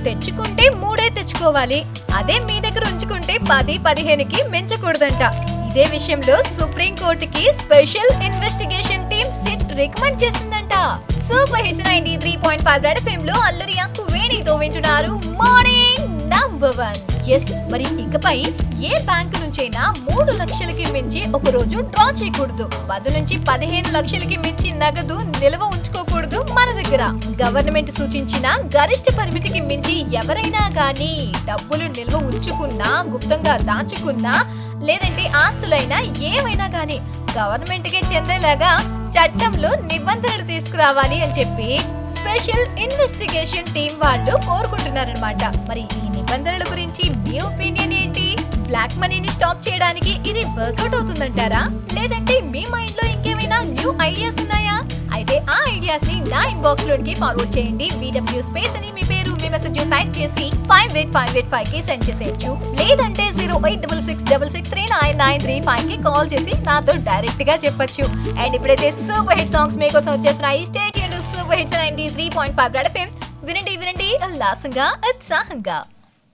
తెచ్చుకుంటే మూడే తెచ్చుకోవాలి అదే మీ దగ్గర ఉంచుకుంటే పది పదిహేనుకి మించకూడదంట ఇదే విషయంలో సుప్రీం కోర్టుకి special investigation team SIT recommend చేసిందంట super hits ninety three point five red film లో అల్లరి అంకు వేణితో వింటున్నారు మార్నింగ్ నంబర్ వన్ ఎస్ మరి ఇకపై ఏ బ్యాంకు నుంచైనా మూడు లక్షలకి మించి ఒక రోజు డ్రా చేయకూడదు పది నుంచి పదిహేను లక్షలకి మించి నగదు నిల్వ ఉంచుకోకూడదు మన దగ్గర గవర్నమెంట్ సూచించిన గరిష్ట పరిమితికి మించి ఎవరైనా కానీ డబ్బులు నిల్వ ఉంచుకున్నా గుప్తంగా దాచుకున్నా లేదంటే ఆస్తులైనా ఏమైనా కానీ గవర్నమెంట్ కే చెందేలాగా చట్టంలో నిబంధనలు తీసుకురావాలి అని చెప్పి స్పెషల్ ఇన్వెస్టిగేషన్ టీం వాళ్ళు కోరుకుంటున్నారనమాట మరి ఈ నిబంధనల గురించి మీ ఒపీనియన్ ఏంటి బ్లాక్ మనీని స్టాప్ చేయడానికి ఇది వర్కౌట్ అవుతుందంటారా లేదంటే మీ మైండ్ లో ఇంకేమైనా న్యూ ఐడియాస్ ఉన్నాయా అయితే ఆ ఐడియాస్ ని నా ఇన్బాక్స్ లోకి ఫార్వర్డ్ చేయండి విడబ్ల్యూ స్పేస్ అని మీ పేరు మీ మెసేజ్ టైప్ చేసి five eight five eight five కి సెండ్ చేసేయచ్చు లేదంటే zero eight double six double six three nine nine three five కి కాల్ చేసి నాతో డైరెక్ట్ గా చెప్పొచ్చు అండ్ ఇప్పుడైతే సూపర్ హిట్ సాంగ్స్ మీకోసం వచ్చేస్తున్నాయి state super hits ninety three point five red FM వినండి వినండి ఉల్లాసంగా ఉత్సాహంగా